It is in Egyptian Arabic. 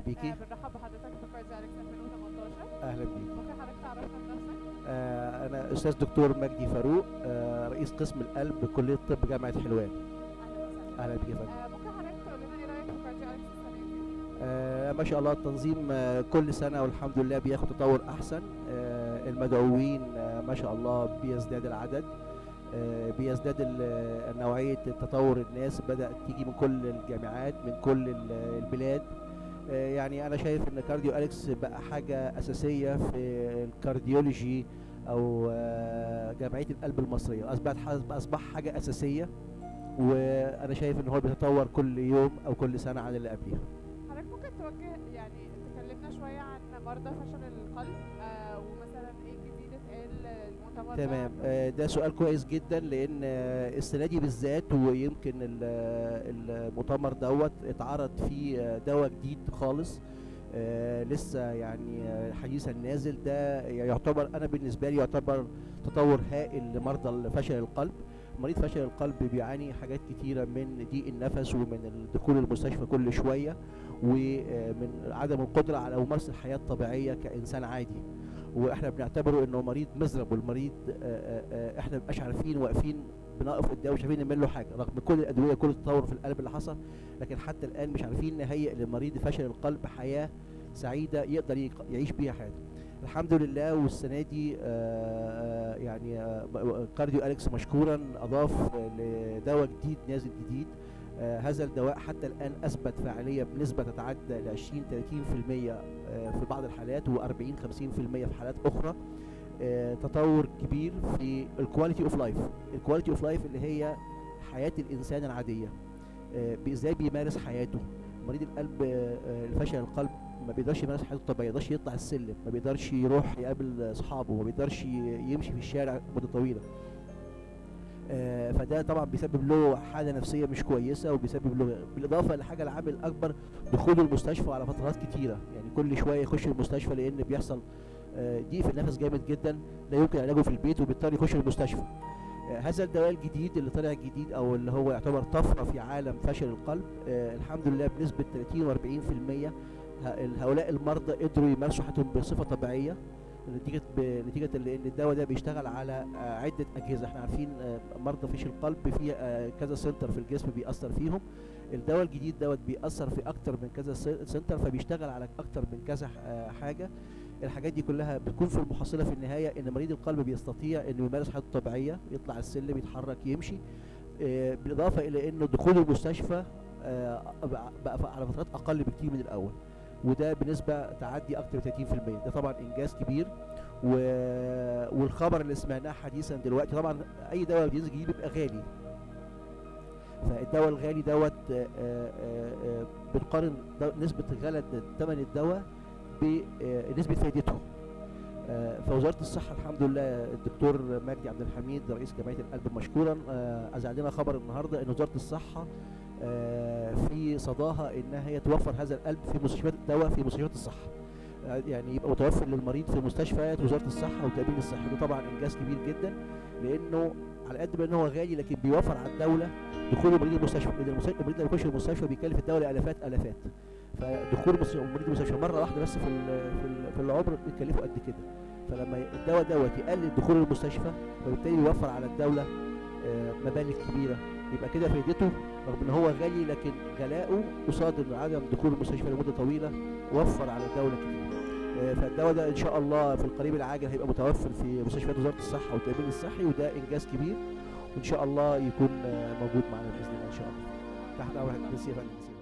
بيكي آه، بنرحب بحضرتك في كارديالكس 2018 اهلا بيكي ممكن حضرتك تعرفنا بنفسك؟ آه انا استاذ دكتور مجدي فاروق آه رئيس قسم القلب بكليه طب جامعه حلوان اهلا وسهلا اهلا بيكي يا فندم آه، ممكن حضرتك تقول لنا ايه رايك في كارديالكس السنه دي؟ آه ما شاء الله التنظيم آه كل سنه والحمد لله بياخد تطور احسن آه المدعوين آه ما شاء الله بيزداد العدد آه بيزداد ال- نوعيه التطور الناس بدات تيجي من كل الجامعات من كل ال- البلاد آه يعني انا شايف ان كارديو اليكس بقى حاجه اساسيه في الكارديولوجي او آه جمعيه القلب المصريه اصبحت اصبح حاجه اساسيه وانا شايف ان هو بيتطور كل يوم او كل سنه عن اللي قبليها حضرتك ممكن توجه يعني تكلمنا شويه عن مرضى فشل القلب آه، ومثلا ايه الجديد اتقال المؤتمر ده؟ تمام آه، ده سؤال كويس جدا لان آه، السنه دي بالذات ويمكن ال- المؤتمر دوت اتعرض فيه آه، دواء جديد خالص آه، لسه يعني آه، حديثا نازل ده يعتبر انا بالنسبه لي يعتبر تطور هائل لمرضى فشل القلب مريض فشل القلب بيعاني حاجات كتيره من ضيق النفس ومن الدخول المستشفى كل شويه ومن عدم القدره على ممارسه الحياه الطبيعيه كانسان عادي واحنا بنعتبره انه مريض مزرب والمريض آه، آه، آه، احنا مبقاش عارفين واقفين بنقف قدامه مش عارفين نعمل له حاجه رغم كل الادويه كل التطور في القلب اللي حصل لكن حتى الان مش عارفين نهيئ لمريض فشل القلب حياه سعيده يقدر يق- يعيش بيها حياته الحمد لله والسنه دي آه، آه، يعني آه، ب- كارديو اليكس مشكورا اضاف آه، لدواء جديد نازل جديد آه، هذا الدواء حتى الان اثبت فاعليه بنسبه تتعدى ل 20 30% آه، في بعض الحالات و40 50% في حالات اخرى آه، تطور كبير في الكواليتي اوف لايف الكواليتي اوف لايف اللي هي حياه الانسان العاديه آه، بي- ازاي بيمارس حياته مريض القلب آه، آه، الفشل القلب ما بيقدرش يمارس حياته الطبيعيه ما بيقدرش يطلع السلم ما بيقدرش يروح يقابل اصحابه ما بيقدرش ي- يمشي في الشارع مده طويله آه، فده طبعا بيسبب له حاله نفسيه مش كويسه وبيسبب له بالاضافه لحاجه العامل الاكبر دخوله المستشفى على فترات كتيره يعني كل شويه يخش المستشفى لان بيحصل آه، ضيق في النفس جامد جدا لا يمكن علاجه في البيت وبالتالي يخش المستشفى آه، هذا الدواء الجديد اللي طلع جديد او اللي هو يعتبر طفره في عالم فشل القلب آه، الحمد لله بنسبه 30 و40% هؤلاء المرضى قدروا يمارسوا حياتهم بصفه طبيعيه نتيجه ب- نتيجه لان الدواء ده بيشتغل على آه، عده اجهزه احنا عارفين آه، مرضى فشل القلب في آه، كذا سنتر في الجسم بيأثر فيهم الدواء الجديد دوت بيأثر في اكتر من كذا س- سنتر فبيشتغل على اكتر من كذا آه، حاجه الحاجات دي كلها بتكون في المحصله في النهايه ان مريض القلب بيستطيع انه يمارس حياته الطبيعيه يطلع السلم يتحرك يمشي آه، بالاضافه الى انه دخول المستشفى آه، بقى بقى على فترات اقل بكتير من الاول وده بنسبه تعدي اكتر من 30% ده طبعا انجاز كبير و... والخبر اللي سمعناه حديثا دلوقتي طبعا اي دواء بينزل جديد بيبقى غالي فالدواء الغالي دوت آه، آه، آه، بنقارن دو- نسبه غلى ثمن الدواء بنسبه فائدته آه، فوزاره الصحه الحمد لله الدكتور مجدي عبد الحميد رئيس جمعيه القلب مشكورا آه، اذاع لنا خبر النهارده ان وزاره الصحه آه، في صداها انها هي توفر هذا القلب في مستشفيات الدواء في مستشفيات الصحه آه، يعني يبقى متوفر للمريض في مستشفيات وزاره الصحه والتامين الصحي ده طبعا انجاز كبير جدا لانه على قد ما ان هو غالي لكن بيوفر على الدوله دخول المريض المستشفى لان المس- المريض لما يخش المستشفى بيكلف الدوله الافات الافات فدخول المس- المريض المستشفى مره واحده بس في ال- في ال- في العمر بيكلفه قد كده فلما الدواء دوت يقلل دخول المستشفى فبالتالي يوفر على الدوله آه، مبالغ كبيره يبقى كده فائدته رغم ان هو غالي لكن غلاؤه قصاد إن عدم دخول المستشفى لمده طويله وفر على الدوله كتير آه، فالدواء ده ان شاء الله في القريب العاجل هيبقى متوفر في مستشفيات وزاره الصحه والتامين الصحي وده انجاز كبير وان شاء الله يكون آه، موجود معنا باذن الله ان شاء الله تحت امر بس يا فندم